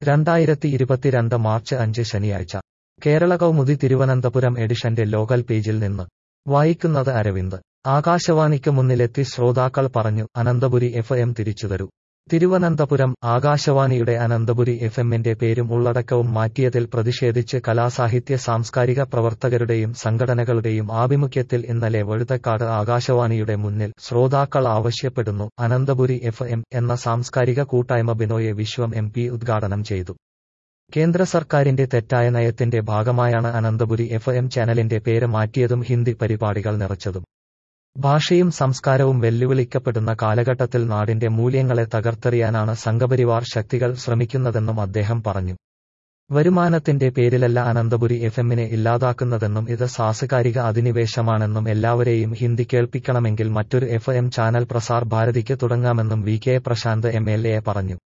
രണ്ടായിരത്തി ഇരുപത്തിരണ്ട് മാർച്ച് അഞ്ച് ശനിയാഴ്ച കേരള കൗമുദി തിരുവനന്തപുരം എഡിഷന്റെ ലോകൽ പേജിൽ നിന്ന് വായിക്കുന്നത് അരവിന്ദ് ആകാശവാണിക്ക് മുന്നിലെത്തി ശ്രോതാക്കൾ പറഞ്ഞു അനന്തപുരി എഫ് എം തിരിച്ചുതരൂ തിരുവനന്തപുരം ആകാശവാണിയുടെ അനന്തപുരി എഫ് എമ്മിന്റെ പേരും ഉള്ളടക്കവും മാറ്റിയതിൽ പ്രതിഷേധിച്ച് കലാസാഹിത്യ സാംസ്കാരിക പ്രവർത്തകരുടെയും സംഘടനകളുടെയും ആഭിമുഖ്യത്തിൽ ഇന്നലെ വഴുതക്കാട് ആകാശവാണിയുടെ മുന്നിൽ ശ്രോതാക്കൾ ആവശ്യപ്പെടുന്നു അനന്തപുരി എഫ് എം എന്ന സാംസ്കാരിക കൂട്ടായ്മ ബിനോയ് വിശ്വം എം പി ഉദ്ഘാടനം ചെയ്തു കേന്ദ്ര സർക്കാരിന്റെ തെറ്റായ നയത്തിന്റെ ഭാഗമായാണ് അനന്തപുരി എഫ് എം ചാനലിന്റെ പേര് മാറ്റിയതും ഹിന്ദി പരിപാടികൾ നിറച്ചതും ഭാഷയും സംസ്കാരവും വെല്ലുവിളിക്കപ്പെടുന്ന കാലഘട്ടത്തിൽ നാടിന്റെ മൂല്യങ്ങളെ തകർത്തെറിയാനാണ് സംഘപരിവാർ ശക്തികൾ ശ്രമിക്കുന്നതെന്നും അദ്ദേഹം പറഞ്ഞു വരുമാനത്തിന്റെ പേരിലല്ല അനന്തപുരി എഫ് എമ്മിനെ ഇല്ലാതാക്കുന്നതെന്നും ഇത് സാംസ്കാരിക അധിനിവേശമാണെന്നും എല്ലാവരെയും ഹിന്ദി കേൾപ്പിക്കണമെങ്കിൽ മറ്റൊരു എഫ് എം ചാനൽ പ്രസാർ ഭാരതിക്ക് തുടങ്ങാമെന്നും V K Prasanth M L A പറഞ്ഞു